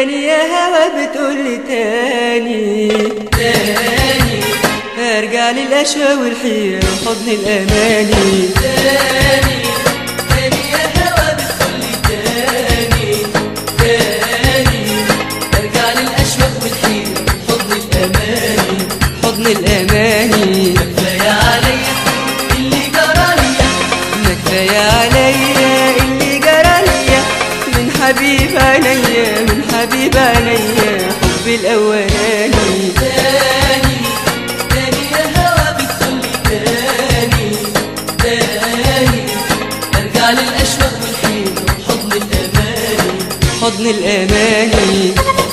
تاني يا هوا بتقولي تاني تاني ارجع للقشوة والحيرة وحضن الأماني تاني تاني يا هوا بتقولي تاني تاني ارجع للأشواق والحيرة حضن الأماني حضن الأماني كفاية عليا اللي جراليا ما كفاية عليا اللي جرى ليا من حبيب عينيا من حبيب عينيا حبي الأولاني تاني تاني يا هوا بتقولي تاني تاني ارجع للأشواق والحيرة حضن الأماني حضن الأماني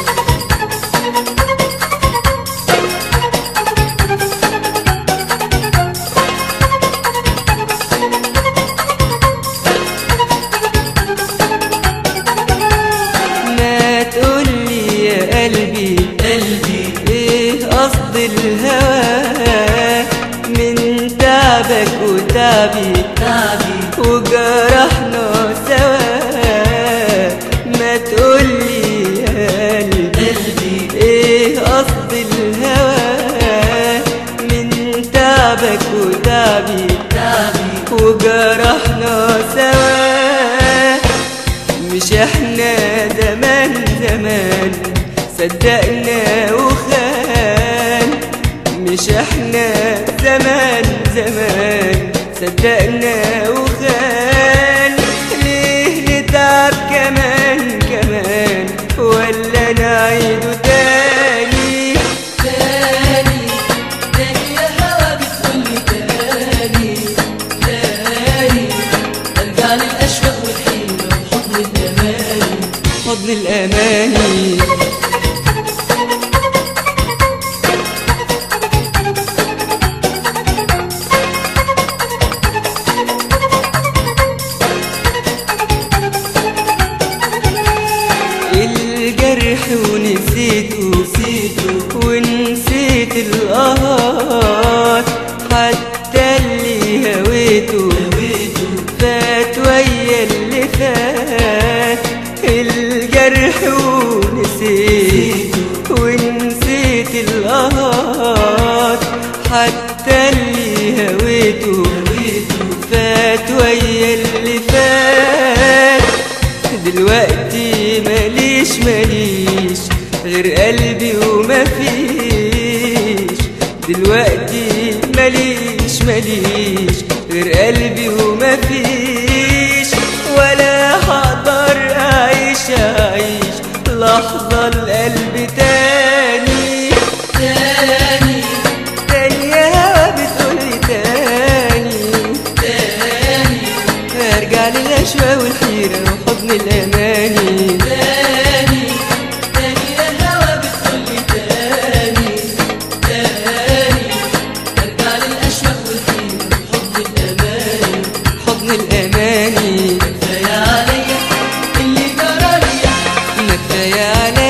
ما تقولي يا قلبي قلبي ايه قصد الهوى من تعبك وتعبي تعبي وجرحنا سوا ما تقولي يا قلبي قلبي ايه قصد الهوى من تعبك وتعبي تعبي وجرحنا سوا مش احنا زمان زمان صدقنا وخان مش احنا زمان زمان صدقنا وخان ليه نتعب كمان كمان ولا نعيده تاني تاني تاني يا هوا بتقولي تاني تاني ارجع للأشواق والحيرة وحضن الأماني حضن الأماني الجرح ونسيته نسيته ونسيت القهار حتى اللي هويته هويته فات ويا اللي فات الجرح ونسيت ونسيت القهار حتى اللي هويته هويته فات ويا اللي فات دلوقتي ماليش ماليش غير قلبي وما فيش دلوقتي ماليش ماليش غير قلبي وما فيش ولا هقدر اعيش اعيش لحظة القلب تاني تاني تاني يا هوا بتقولي تاني تاني ارجع للاشواق والحيرة وحضن الاماني تاني تاني يا هوا بتقولي تاني تاني ارجع للأشواق والحيرة حضن الأماني حضن الاماني كفاية عليا اللي جراليا ما كفاية عليا